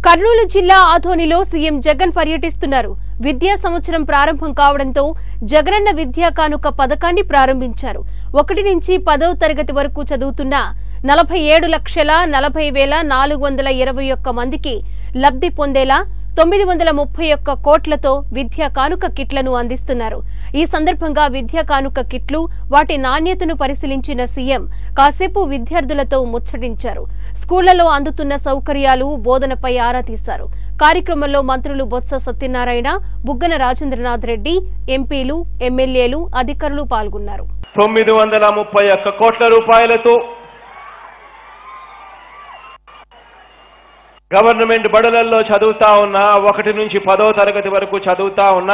కర్నూలు జిల్లా ఆధోనిలో సీఎం జగన్ పర్యటిస్తున్నారు విద్యా సంవత్సరం ప్రారంభం కావడంతో జగనన్న విద్యా కానుక పథకాన్ని ప్రారంభించారు ఒకటి నుంచి పదవ తరగతి వరకు చదువుతున్న నలభై ఏడు లక్షల నలభై వేల నాలుగు వందల ఇరవై ఒక్క మందికి లబ్ధి పొందేలా తొమ్మిది వందల ముప్పై ఒక్క కోట్లతో విద్యా కానుక కిట్లను అందిస్తున్నారు ఈ సందర్భంగా విద్యా కానుక కిట్లు వాటి నాణ్యతను పరిశీలించిన సీఎం కాసేపు విద్యార్థులతో ముచ్చటించారు స్కూళ్లలో అందుతున్న సౌకర్యాలు బోధనపై ఆరా తీశారు కార్యక్రమంలో మంత్రులు బొత్స సత్యనారాయణ బుగ్గన రాజేంద్రనాథ్ రెడ్డి ఎంపీలు ఎమ్మెల్యేలు అధికారులు పాల్గొన్నారు తొమ్మిది వందల ముప్పై ఒక్క కోట్ల రూపాయలతో గవర్నమెంట్ బడులలో చదువుతా ఉన్న ఒకటి నుంచి పదో తరగతి వరకు చదువుతా ఉన్న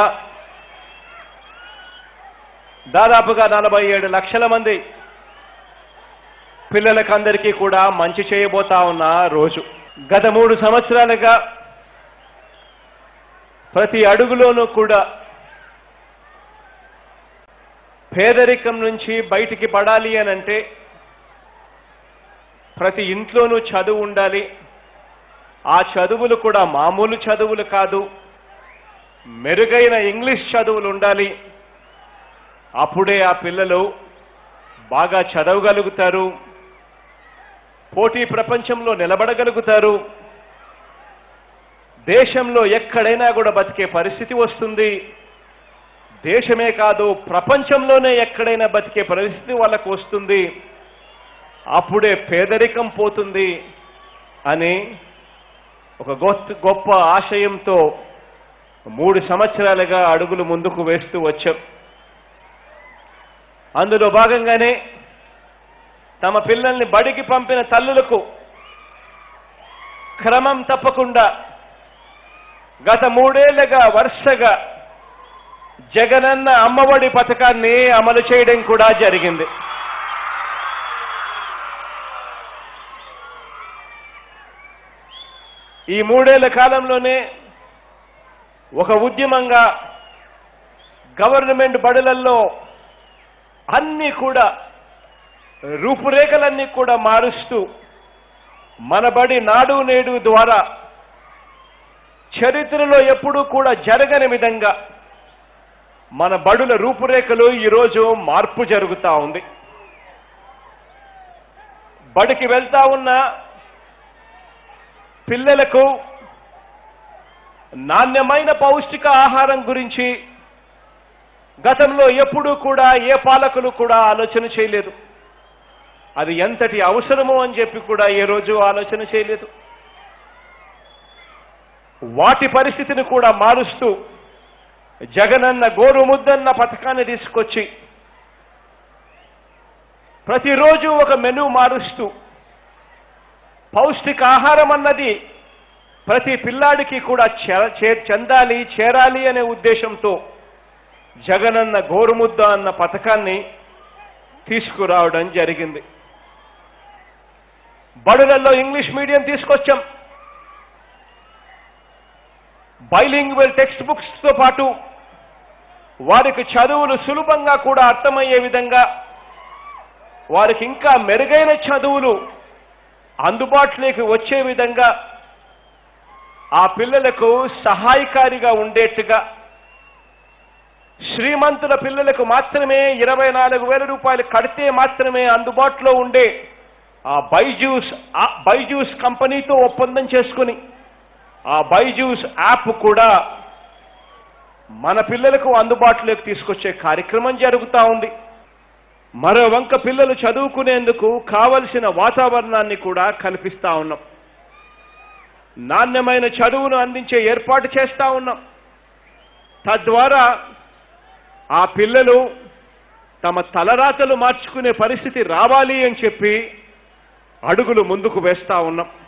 దాదాపుగా నలభై ఏడు లక్షల మంది పిల్లలకందరికీ కూడా మంచి చేయబోతా ఉన్న రోజు గత మూడు సంవత్సరాలుగా ప్రతి అడుగులోనూ కూడా పేదరికం నుంచి బయటికి పడాలి అని అంటే ప్రతి ఇంట్లోనూ చదువు ఉండాలి ఆ చదువులు కూడా మామూలు చదువులు కాదు మెరుగైన ఇంగ్లీష్ చదువులు ఉండాలి అప్పుడే ఆ పిల్లలు బాగా చదవగలుగుతారు పోటీ ప్రపంచంలో నిలబడగలుగుతారు దేశంలో ఎక్కడైనా కూడా బతికే పరిస్థితి వస్తుంది దేశమే కాదు ప్రపంచంలోనే ఎక్కడైనా బతికే పరిస్థితి వాళ్ళకు వస్తుంది అప్పుడే పేదరికం పోతుంది అని ఒక గొప్ప గొప్ప ఆశయంతో మూడు సంవత్సరాలుగా అడుగులు ముందుకు వేస్తూ వచ్చాం అందులో భాగంగానే తమ పిల్లల్ని బడికి పంపిన తల్లులకు క్రమం తప్పకుండా గత మూడేళ్లుగా వరుసగా జగనన్న అమ్మఒడి పథకాన్ని అమలు చేయడం కూడా జరిగింది ఈ మూడేళ్ల కాలంలోనే ఒక ఉద్యమంగా గవర్నమెంట్ బడులల్లో అన్ని కూడా రూపురేఖలన్నీ కూడా మారుస్తూ మన బడి నాడు నేడు ద్వారా చరిత్రలో ఎప్పుడూ కూడా జరగని విధంగా మన బడుల రూపురేఖలు ఈరోజు మార్పు జరుగుతా ఉంది బడికి వెళ్తా ఉన్న పిల్లలకు నాణ్యమైన పౌష్టిక ఆహారం గురించి గతంలో ఎప్పుడూ కూడా ఏ పాలకులు కూడా ఆలోచన చేయలేదు అది ఎంతటి అవసరమో అని చెప్పి కూడా ఏ రోజు ఆలోచన చేయలేదు వాటి పరిస్థితిని కూడా మారుస్తూ జగనన్న గోరు ముద్దన్న పథకాన్ని తీసుకొచ్చి ప్రతిరోజు ఒక మెనూ మారుస్తూ పౌష్టిక ఆహారం అన్నది ప్రతి పిల్లాడికి కూడా చె- చే- చెందాలి చేరాలి అనే ఉద్దేశంతో జగనన్న గోరుముద్ద అన్న పథకాన్ని తీసుకురావడం జరిగింది బడులలో ఇంగ్లీష్ మీడియం తీసుకొచ్చాం బైలింగ్వెల్ టెక్స్ట్ బుక్స్ తో పాటు వారికి చదువులు సులభంగా కూడా అర్థమయ్యే విధంగా వారికి ఇంకా మెరుగైన చదువులు అందుబాటులోకి వచ్చే విధంగా ఆ పిల్లలకు సహాయకారిగా ఉండేట్టుగా శ్రీమంతుల పిల్లలకు మాత్రమే ఇరవై నాలుగు వేల రూపాయలు కడితే మాత్రమే అందుబాటులో ఉండే ఆ బైజూస్ ఆ బైజూస్ కంపెనీతో ఒప్పందం చేసుకుని ఆ బైజూస్ యాప్ కూడా మన పిల్లలకు అందుబాటులోకి తీసుకొచ్చే కార్యక్రమం జరుగుతూ ఉంది మరో వంక పిల్లలు చదువుకునేందుకు కావలసిన వాతావరణాన్ని కూడా కల్పిస్తా ఉన్నాం నాణ్యమైన చదువును అందించే ఏర్పాటు చేస్తా ఉన్నాం తద్వారా ఆ పిల్లలు తమ తలరాతలు మార్చుకునే పరిస్థితి రావాలి అని చెప్పి అడుగులు ముందుకు వేస్తా ఉన్నాం